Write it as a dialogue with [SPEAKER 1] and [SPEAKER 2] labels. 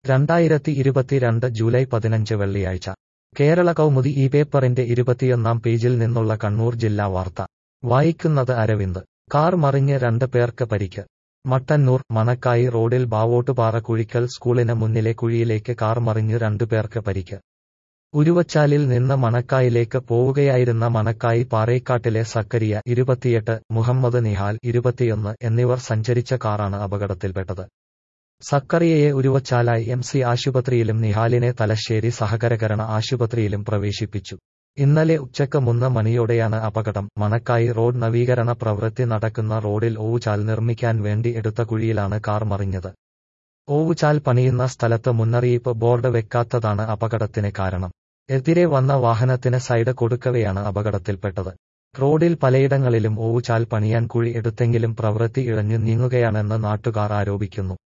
[SPEAKER 1] രണ്ടായിരത്തി ഇരുപത്തിരണ്ട് ജൂലൈ പതിനഞ്ച് വെള്ളിയാഴ്ച കേരള കൗമുദി ഈ പേപ്പറിന്റെ ഇരുപത്തിയൊന്നാം പേജിൽ നിന്നുള്ള കണ്ണൂർ ജില്ലാ വാർത്ത വായിക്കുന്നത് അരവിന്ദ് കാർ മറിഞ്ഞ് രണ്ട് പേർക്ക് പരിക്ക് മട്ടന്നൂർ മണക്കായി റോഡിൽ ബാവോട്ടുപാറ കുഴിക്കൽ സ്കൂളിന് മുന്നിലെ കുഴിയിലേക്ക് കാർ മറിഞ്ഞ് രണ്ടു പേർക്ക് പരിക്ക് ഉരുവച്ചാലിൽ നിന്ന് മണക്കായിലേക്ക് പോവുകയായിരുന്ന മണക്കായി പാറേക്കാട്ടിലെ സക്കരിയ ഇരുപത്തിയെട്ട് മുഹമ്മദ് നിഹാൽ ഇരുപത്തിയൊന്ന് എന്നിവർ സഞ്ചരിച്ച കാറാണ് അപകടത്തിൽപ്പെട്ടത് സക്കറിയയെ ഉരുവച്ചാലായി എം സി ആശുപത്രിയിലും നിഹാലിനെ തലശ്ശേരി സഹകരകരണ ആശുപത്രിയിലും പ്രവേശിപ്പിച്ചു ഇന്നലെ ഉച്ചക്ക് മൂന്ന് മണിയോടെയാണ് അപകടം മണക്കായി റോഡ് നവീകരണ പ്രവൃത്തി നടക്കുന്ന റോഡിൽ ഓവുചാൽ നിർമ്മിക്കാൻ വേണ്ടി എടുത്ത കുഴിയിലാണ് കാർ മറിഞ്ഞത് ഓവുചാൽ പണിയുന്ന സ്ഥലത്ത് മുന്നറിയിപ്പ് ബോർഡ് വെക്കാത്തതാണ് അപകടത്തിന് കാരണം എതിരെ വന്ന വാഹനത്തിന് സൈഡ് കൊടുക്കവെയാണ് അപകടത്തിൽപ്പെട്ടത് റോഡിൽ പലയിടങ്ങളിലും ഓവുചാൽ പണിയാൻ കുഴി എടുത്തെങ്കിലും പ്രവൃത്തി ഇഴഞ്ഞു നീങ്ങുകയാണെന്ന് നാട്ടുകാർ ആരോപിക്കുന്നു